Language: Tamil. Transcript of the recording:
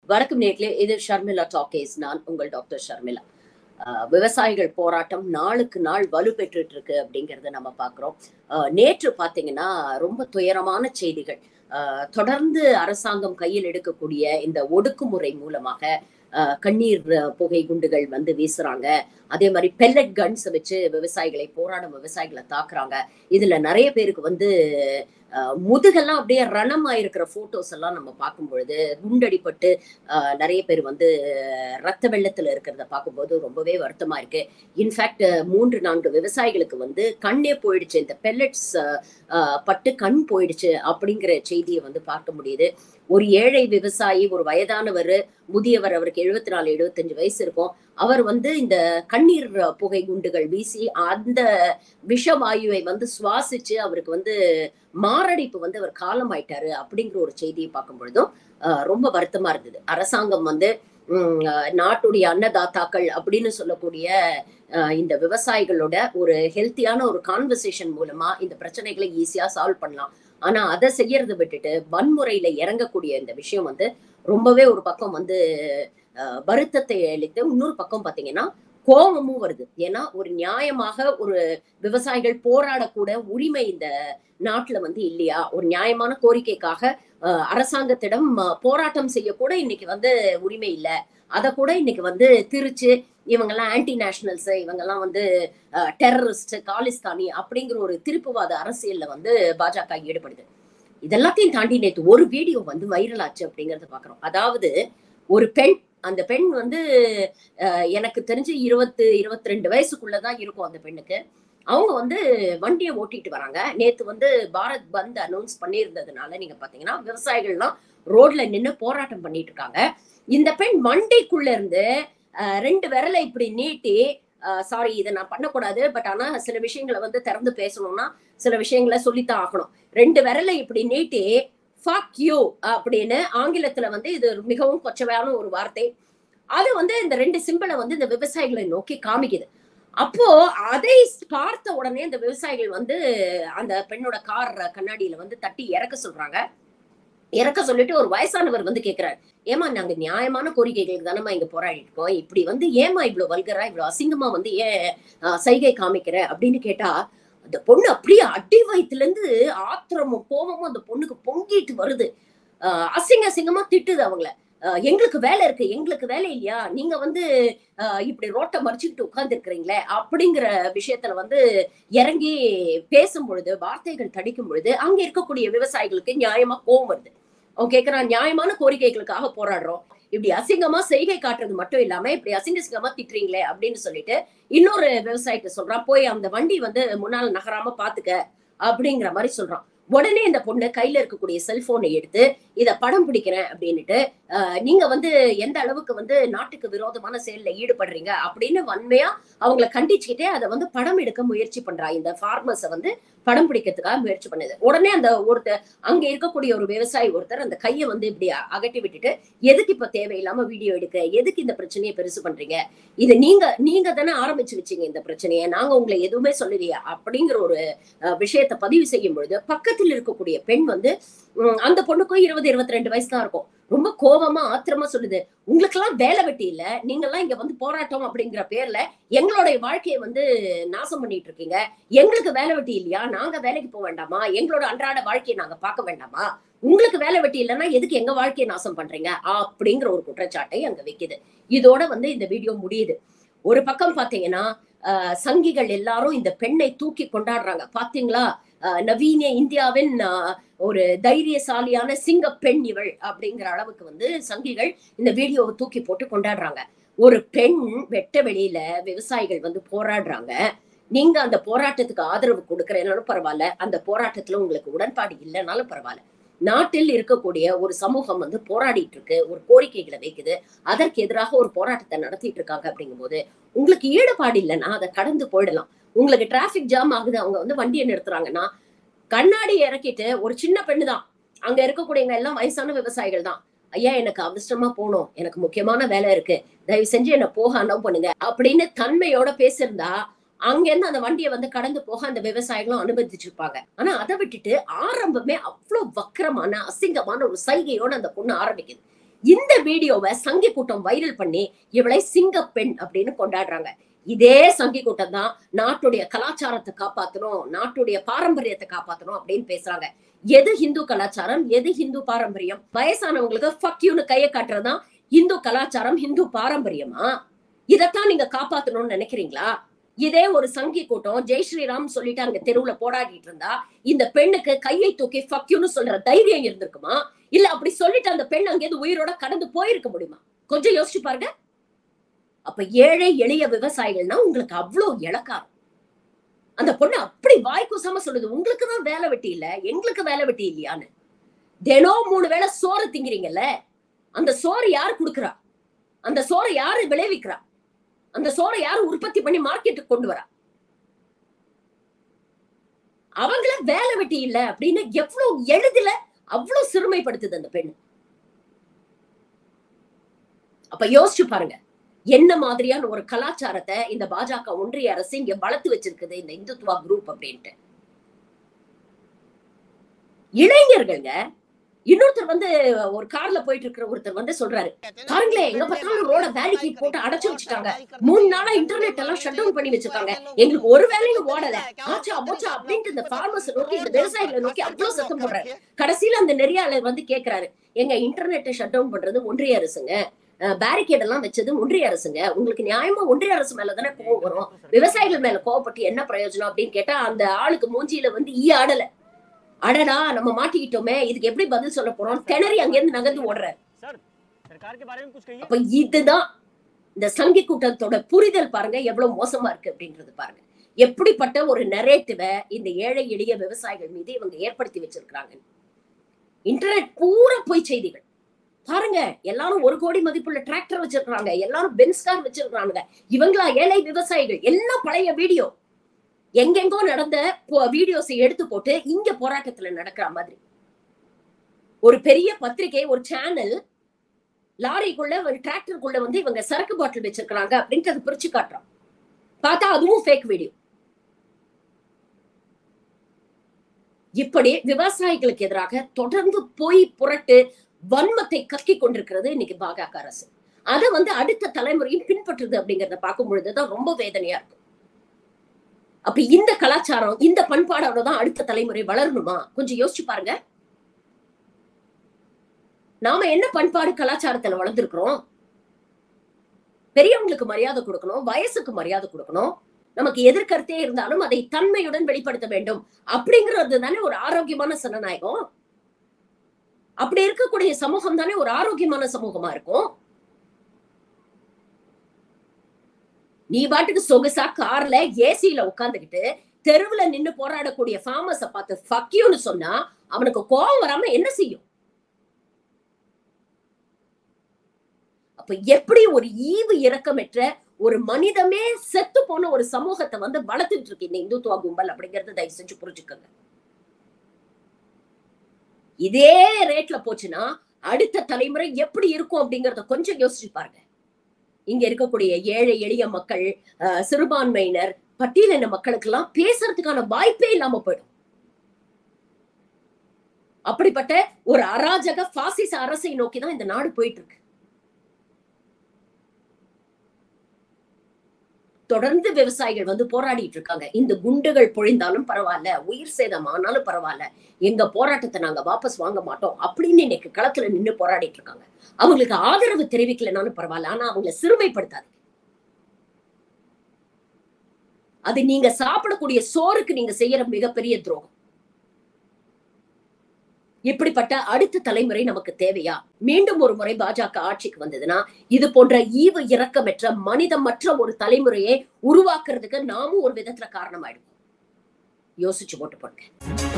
வணக்கம் நேர்களே இது ஷர்மிளா டாக்கேஸ் நான் உங்கள் டாக்டர் ஷர்மிளா ஆஹ் விவசாயிகள் போராட்டம் நாளுக்கு நாள் வலுப்பெற்றுட்டு இருக்கு அப்படிங்கறத நம்ம பாக்குறோம் ஆஹ் நேற்று பாத்தீங்கன்னா ரொம்ப துயரமான செய்திகள் ஆஹ் தொடர்ந்து அரசாங்கம் கையில் எடுக்கக்கூடிய இந்த ஒடுக்குமுறை மூலமாக ஆஹ் கண்ணீர் ஆஹ் புகை குண்டுகள் வந்து வீசுறாங்க அதே மாதிரி பெல்லட் கன்ஸ் வச்சு விவசாயிகளை போராடும் விவசாயிகளை தாக்குறாங்க இதுல நிறைய பேருக்கு வந்து ஆஹ் முதுகெல்லாம் அப்படியே ரணமா இருக்கிற போட்டோஸ் எல்லாம் நம்ம பார்க்கும் பொழுது குண்டடிப்பட்டு ஆஹ் நிறைய பேர் வந்து ரத்த வெள்ளத்துல இருக்கிறத பார்க்கும்போது ரொம்பவே வருத்தமா இருக்கு இன்ஃபேக்ட் மூன்று நான்கு விவசாயிகளுக்கு வந்து கண்ணே போயிடுச்சு இந்த பெல்லட்ஸ் பட்டு கண் போயிடுச்சு அப்படிங்கிற செய்தியை வந்து பார்க்க முடியுது ஒரு ஏழை விவசாயி ஒரு வயதானவர் முதியவர் அவருக்கு எழுபத்தி நாலு எழுபத்தஞ்சு வயசு இருக்கும் அவர் வந்து இந்த கண்ணீர் புகை குண்டுகள் வீசி அந்த விஷவாயுவை வந்து சுவாசிச்சு அவருக்கு வந்து மாரடைப்பு வந்து அவர் காலமாயிட்டாரு அப்படிங்கிற ஒரு செய்தியை பார்க்கும் பொழுதும் ஆஹ் ரொம்ப வருத்தமா இருந்தது அரசாங்கம் வந்து உம் ஆஹ் நாட்டுடைய அன்னதாத்தாக்கள் அப்படின்னு சொல்லக்கூடிய ஆஹ் இந்த விவசாயிகளோட ஒரு ஹெல்த்தியான ஒரு கான்வர்சேஷன் மூலமா இந்த பிரச்சனைகளை ஈஸியா சால்வ் பண்ணலாம் ஆனா அதை செய்யறதை விட்டுட்டு வன்முறையில இறங்கக்கூடிய இந்த விஷயம் வந்து ரொம்பவே ஒரு பக்கம் வந்து ஆஹ் வருத்தத்தை அளித்து இன்னொரு பக்கம் பாத்தீங்கன்னா கோபமும் வருது ஏன்னா ஒரு நியாயமாக ஒரு விவசாயிகள் போராடக்கூட உரிமை இந்த நாட்டுல வந்து இல்லையா ஒரு நியாயமான கோரிக்கைக்காக ஆஹ் அரசாங்கத்திடம் ஆஹ் போராட்டம் செய்யக்கூட இன்னைக்கு வந்து உரிமை இல்லை அதை கூட இன்னைக்கு வந்து திருச்சு இவங்கெல்லாம் ஆன்டி நேஷனல்ஸ் இவங்கெல்லாம் வந்து டெரரிஸ்ட் காலிஸ்தானி அப்படிங்கிற ஒரு திருப்புவாத அரசியல்ல வந்து பாஜக ஈடுபடுது இதெல்லாத்தையும் தாண்டி நேற்று ஒரு வீடியோ வந்து வைரல் ஆச்சு அப்படிங்கறத பாக்குறோம் அதாவது ஒரு பெண் அந்த பெண் வந்து அஹ், எனக்கு தெரிஞ்சு இருபத்து இருபத்தி ரெண்டு வயசுக்குள்ளதான் இருக்கும் அந்த பெண்ணுக்கு அவங்க வந்து வண்டியை ஓட்டிட்டு வராங்க நேத்து வந்து பாரத் பந்த் அனௌன்ஸ் பண்ணியிருந்ததுனால நீங்க பாத்தீங்கன்னா விவசாயிகள்லாம் ரோட்ல நின்னு போராட்டம் பண்ணிட்டு இருக்காங்க இந்த பெண் வண்டிக்குள்ள இருந்து அஹ், ரெண்டு விரலை இப்படி நீட்டி சாரி இதை நான் பண்ணக்கூடாது பட் ஆனா சில விஷயங்களை வந்து திறந்து பேசணும்னா சில விஷயங்களை சொல்லித்தான் ஆகணும் ரெண்டு விரலை இப்படி நீட்டி ஃபக் யூ அப்படின்னு ஆங்கிலத்துல வந்து இது மிகவும் கொச்சவையான ஒரு வார்த்தை அது வந்து இந்த ரெண்டு சிம்பிளை வந்து இந்த விவசாயிகளை நோக்கி காமிக்குது அப்போ அதை பார்த்த உடனே இந்த விவசாயிகள் வந்து அந்த பெண்ணோட கார் கண்ணாடியில வந்து தட்டி இறக்க சொல்றாங்க இறக்க சொல்லிட்டு ஒரு வயசானவர் வந்து கேக்குறாரு ஏமா நாங்க நியாயமான கோரிக்கைகளுக்கு தானேமா இங்க போராடிட்டு இருக்கோம் இப்படி வந்து ஏமா இவ்வளவு வல்கரா இவ்வளவு அசிங்கமா வந்து ஏன் ஆஹ், சைகை காமிக்கிற அப்படின்னு கேட்டா அந்த பொண்ணு அப்படியே அடி வயித்துல இருந்து ஆத்திரமும் கோபமும் அந்த பொண்ணுக்கு பொங்கிட்டு வருது ஆஹ், அசிங்க அசிங்கமா திட்டுது அவங்கள ஆஹ், எங்களுக்கு வேலை இருக்கு எங்களுக்கு வேலை இல்லையா நீங்க வந்து ஆஹ், இப்படி ரோட்டை மறிச்சுக்கிட்டு உட்கார்ந்து இருக்கிறீங்களே அப்படிங்கிற விஷயத்துல வந்து இறங்கி பேசும் பொழுது வார்த்தைகள் தடிக்கும் பொழுது அங்க இருக்கக்கூடிய விவசாயிகளுக்கு நியாயமா கோவம் வருது அவன் கேக்குறான் நியாயமான கோரிக்கைகளுக்காக போராடுறோம் இப்படி அசிங்கமா செய்கை காட்டுறது மட்டும் இல்லாம இப்படி அசிங்க அசிங்கமா திட்டுறீங்களே அப்படின்னு சொல்லிட்டு இன்னொரு விவசாயிட்ட சொல்றான் போய் அந்த வண்டி வந்து முன்னால் நகராம பாத்துக்க அப்படிங்கிற மாதிரி சொல்றான் உடனே இந்த பொண்ணு கையில இருக்கக்கூடிய செல்போனை எடுத்து இத படம் பிடிக்கிறேன் அப்படின்னுட்டு ஆஹ், நீங்க வந்து எந்த அளவுக்கு வந்து நாட்டுக்கு விரோதமான செயல்ல ஈடுபடுறீங்க அப்படின்னு வன்மையா அவங்கள கண்டிச்சுக்கிட்டே அதை வந்து படம் எடுக்க முயற்சி பண்றா இந்த ஃபார்மர்ஸை வந்து படம் பிடிக்கிறதுக்காக முயற்சி பண்ணுது உடனே அந்த ஒருத்தர் அங்க இருக்கக்கூடிய ஒரு விவசாயி ஒருத்தர் அந்த கையை வந்து இப்படி அ- அகட்டி விட்டுட்டு எதுக்கு இப்ப தேவையில்லாம வீடியோ எடுக்க எதுக்கு இந்த பிரச்சனையை பெருசு பண்றீங்க இது நீங்க நீங்க தானே ஆரம்பிச்சு வச்சீங்க இந்த பிரச்சனையை நாங்க உங்களை எதுவுமே சொல்லலையா அப்படிங்கிற ஒரு அஹ், விஷயத்தை பதிவு செய்யும் பொழுது பக்கத்தில் இருக்கக்கூடிய பெண் வந்து உம், அந்த பொண்ணுக்கும் இருபது இருபத்தி ரெண்டு வயசு தான் இருக்கும் ரொம்ப கோபமா ஆத்திரமா சொல்லுது உங்களுக்கெல்லாம் வேலை வெட்டி இல்ல நீங்க எல்லாம் இங்க வந்து போராட்டம் அப்படிங்கிற பேர்ல எங்களுடைய வாழ்க்கையை வந்து நாசம் பண்ணிட்டு இருக்கீங்க எங்களுக்கு வேலை வெட்டி இல்லையா நாங்க வேலைக்கு போக வேண்டாமா எங்களோட அன்றாட வாழ்க்கையை நாங்க பார்க்க வேண்டாமா உங்களுக்கு வேலை வெட்டி இல்லைன்னா எதுக்கு எங்க வாழ்க்கையை நாசம் பண்றீங்க அப்படிங்கிற ஒரு குற்றச்சாட்டை அங்க வைக்குது இதோட வந்து இந்த வீடியோ முடியுது ஒரு பக்கம் பாத்தீங்கன்னா ஆஹ், சங்கிகள் எல்லாரும் இந்த பெண்ணை தூக்கி கொண்டாடுறாங்க பாத்தீங்களா ஆஹ், நவீன இந்தியாவின் ஆஹ், ஒரு தைரியசாலியான சிங்க பெண் இவள் அப்படிங்கிற அளவுக்கு வந்து சங்கிகள் இந்த வீடியோவை தூக்கி போட்டு கொண்டாடுறாங்க ஒரு பெண் வெட்ட வெளியில விவசாயிகள் வந்து போராடுறாங்க நீங்க அந்த போராட்டத்துக்கு ஆதரவு கொடுக்கறதுனாலும் பரவாயில்ல அந்த போராட்டத்துல உங்களுக்கு உடன்பாடு இல்லைனாலும் பரவாயில்ல நாட்டில் இருக்கக்கூடிய ஒரு சமூகம் வந்து போராடிட்டு இருக்கு ஒரு கோரிக்கைகளை வைக்குது அதற்கு எதிராக ஒரு போராட்டத்தை நடத்திட்டு இருக்காங்க அப்படிங்கும்போது உங்களுக்கு ஈடுபாடு இல்லைன்னா அதை கடந்து போயிடலாம் உங்களுக்கு டிராபிக் ஜாம் ஆகுது அவங்க வந்து வண்டியை நிறுத்துறாங்கன்னா கண்ணாடி இறக்கிட்டு ஒரு சின்ன பெண்ணு தான் அங்க இருக்கக்கூடியவங்க எல்லாம் வயசான விவசாயிகள் தான் ஐயா எனக்கு அவசரமா போகணும் எனக்கு முக்கியமான வேலை இருக்கு தயவு செஞ்சு என்ன போக அலோவ் பண்ணுங்க அப்படின்னு தன்மையோட பேசியிருந்தா அங்க இருந்து அந்த வண்டியை வந்து கடந்து போக அந்த விவசாயிகளும் அனுமதிச்சிருப்பாங்க ஆனா அதை விட்டுட்டு ஆரம்பமே அவ்வளவு வக்கரமான அசிங்கமான ஒரு சைகையோட அந்த பொண்ணு ஆரம்பிக்குது இந்த வீடியோவை சங்கி கூட்டம் வைரல் பண்ணி இவளை சிங்க பெண் அப்படின்னு கொண்டாடுறாங்க இதே சங்கி கூட்டம் தான் நாட்டுடைய கலாச்சாரத்தை காப்பாத்தணும் நாட்டுடைய பாரம்பரியத்தை காப்பாத்தணும் அப்படின்னு பேசுறாங்க எது ஹிந்து கலாச்சாரம் எது ஹிந்து பாரம்பரியம் வயசானவங்களுக்கு ஃபக்யூன்னு கையை காட்டுறதுதான் இந்து கலாச்சாரம் ஹிந்து பாரம்பரியமா இதைத்தான் நீங்க காப்பாத்தணும்னு நினைக்கிறீங்களா இதே ஒரு சங்கி கூட்டம் ஜெய் ஸ்ரீராம் சொல்லிட்டு அங்க தெருவுல போராடிட்டு இருந்தா இந்த பெண்ணுக்கு கையை தூக்கி ஃபக்யூன்னு சொல்ற தைரியம் இருந்திருக்குமா இல்ல அப்படி சொல்லிட்டு அந்த பெண் அங்கேயிருந்து உயிரோட கடந்து போயிருக்க முடியுமா கொஞ்சம் யோசிச்சு பாருங்க அப்ப ஏழை எளிய விவசாயிகள்னா உங்களுக்கு அவ்வளவு இலக்காரம் அந்த பொண்ணு அப்படி வாய் கூசாம சொல்லுது உங்களுக்கு தான் வேலை வெட்டி இல்ல எங்களுக்கு வேலை வெட்டி இல்லையான்னு தினம் மூணு வேளை சோறு திங்கிறீங்கல்ல அந்த சோறு யாரு குடுக்குறா அந்த சோறை யாரு விளைவிக்கிறா அந்த சோறை யாரு உற்பத்தி பண்ணி மார்க்கெட்டுக்கு கொண்டு வரா அவங்கள வேலை வெட்டி இல்ல அப்படின்னு எவ்வளவு எளிதில அவ்வளவு சிறுமைப்படுத்துது அந்த பெண் அப்ப யோசிச்சு பாருங்க என்ன மாதிரியான ஒரு கலாச்சாரத்தை இந்த பாஜக ஒன்றிய அரசு இங்க வளர்த்து வச்சிருக்குது இந்த இந்துத்துவா குரூப் அப்படின்ட்டு இளைஞர்கள்ங்க இன்னொருத்தர் வந்து ஒரு கார்ல போயிட்டு இருக்கிற ஒருத்தர் வந்து சொல்றாரு பாருங்களேன் எங்க பார்த்தாலும் ரோட பேரிகேட் போட்டு அடைச்சு வச்சுட்டாங்க மூணு நாளா இன்டர்நெட் எல்லாம் ஷட் டவுன் பண்ணி வச்சிருக்காங்க எங்களுக்கு ஒரு வேலையும் ஓடல ஆச்சா போச்சா அப்படின்ட்டு இந்த ஃபார்மர்ஸ் நோக்கி இந்த விவசாயிகளை நோக்கி அவ்வளவு சத்தம் போடுறாரு கடைசியில அந்த நெறியாளர் வந்து கேக்குறாரு எங்க இன்டர்நெட்டை ஷட் டவுன் பண்றது ஒன்றிய அரசுங்க பேரிகேட் எல்லாம் வச்சது ஒன்றிய அரசுங்க உங்களுக்கு நியாயமா ஒன்றிய அரசு மேல தானே கோவம் வரும் விவசாயிகள் மேல கோவப்பட்டு என்ன பிரயோஜனம் அப்படின்னு கேட்டா அந்த ஆளுக்கு மூஞ்சியில வந்து ஈ ஆடல அடடா நம்ம மாட்டிக்கிட்டோமே இதுக்கு எப்படி பதில் சொல்ல போறோம் திணறி அங்கிருந்து நகர்ந்து ஓடுறாரு सर सरकार के बारे में कुछ कहिए அப்ப இதுதான் இந்த சங்கி கூட்டத்தோட புரிதல் பாருங்க எவ்வளவு மோசமா இருக்கு அப்படின்றது பாருங்க எப்படிப்பட்ட ஒரு நரேட்டிவை இந்த ஏழை எளிய விவசாயிகள் மீது இவங்க ஏற்படுத்தி வச்சிருக்கிறாங்க இன்டர்நெட் பூரா பொய் செய்திகள் பாருங்க எல்லாரும் ஒரு கோடி மதிப்புள்ள டிராக்டர் வச்சிருக்காங்க எல்லாரும் பென்ஸ் கார் வச்சிருக்காங்க இவங்களா ஏழை விவசாயிகள் எல்லாம் பழைய வீடியோ எங்கெங்கோ நடந்த வீடியோஸை எடுத்து போட்டு இங்க போராட்டத்துல நடக்கிற மாதிரி ஒரு பெரிய பத்திரிகை ஒரு சேனல் லாரிக்குள்ள ஒரு டிராக்டருக்குள்ள வந்து இவங்க சரக்கு பாட்டில் வச்சிருக்காங்க அப்படின்ட்டு அதை பிரிச்சு காட்டுறோம் பார்த்தா அதுவும் ஃபேக் வீடியோ இப்படி விவசாயிகளுக்கு எதிராக தொடர்ந்து பொய் புரட்டு வன்மத்தை கக்கி கொண்டிருக்கிறது இன்னைக்கு பாஜக அரசு அதை வந்து அடுத்த தலைமுறையும் பின்பற்றுது அப்படிங்கறத பார்க்கும் பொழுதுதான் ரொம்ப வேதனையா இருக்கும் அப்ப இந்த கலாச்சாரம் இந்த பண்பாடோட தான் அடுத்த தலைமுறை வளரணுமா கொஞ்சம் யோசிச்சு பாருங்க நாம என்ன பண்பாடு கலாச்சாரத்துல வளர்ந்துருக்கிறோம் பெரியவங்களுக்கு மரியாதை கொடுக்கணும் வயசுக்கு மரியாதை கொடுக்கணும் நமக்கு எதிர்கருத்தே இருந்தாலும் அதை தன்மையுடன் வெளிப்படுத்த வேண்டும் அப்படிங்கிறது தானே ஒரு ஆரோக்கியமான சனநாயகம் அப்படி இருக்கக்கூடிய சமூகம் தானே ஒரு ஆரோக்கியமான சமூகமா இருக்கும் நீ பாட்டுக்கு சொகுசா கார்ல ஏசியில உட்காந்துக்கிட்டு தெருவுல நின்னு போராடக்கூடிய ஃபார்மஸ பார்த்து ஃபக்யூன்னு சொன்னா அவனுக்கு கோபம் வராம என்ன செய்யும் அப்ப எப்படி ஒரு ஈவு இரக்கமற்ற ஒரு மனிதமே செத்து போன ஒரு சமூகத்தை வந்து வளர்த்துட்டு இருக்கு இந்த இந்துத்துவ கும்பல் அப்படிங்கறத தயவு செஞ்சு புரிஞ்சுக்கோங்க இதே ரேட்ல போச்சுன்னா அடுத்த தலைமுறை எப்படி இருக்கும் அப்படிங்கறத கொஞ்சம் யோசிச்சு பாருங்க இங்க இருக்கக்கூடிய ஏழை எளிய மக்கள் அஹ், சிறுபான்மையினர் பட்டியலின மக்களுக்கு எல்லாம் பேசுறதுக்கான வாய்ப்பே இல்லாம போயிடும் அப்படிப்பட்ட ஒரு அராஜக பாசிச அரசை நோக்கி தான் இந்த நாடு போயிட்டு இருக்கு தொடர்ந்து விவசாயிகள் வந்து போராடிட்டு இருக்காங்க இந்த குண்டுகள் பொழிந்தாலும் பரவாயில்ல உயிர் சேதம் ஆனாலும் பரவாயில்ல எங்க போராட்டத்தை நாங்க வாபஸ் வாங்க மாட்டோம் அப்படின்னு இன்னைக்கு களத்துல நின்னு போராடிட்டு இருக்காங்க அவங்களுக்கு ஆதரவு தெரிவிக்கலனாலும் பரவாயில்ல ஆனா அவங்கள சிறுமைப்படுத்தாது அது நீங்க சாப்பிடக்கூடிய சோறுக்கு நீங்க செய்யற மிகப்பெரிய துரோகம் இப்படிப்பட்ட அடுத்த தலைமுறை நமக்கு தேவையா மீண்டும் ஒரு முறை பாஜக ஆட்சிக்கு வந்ததுன்னா இது போன்ற ஈவு இரக்கமற்ற மனிதமற்ற ஒரு தலைமுறையை உருவாக்குறதுக்கு நாமும் ஒரு விதத்துல காரணமாயிடுவோம் யோசிச்சு போட்டு போடுங்க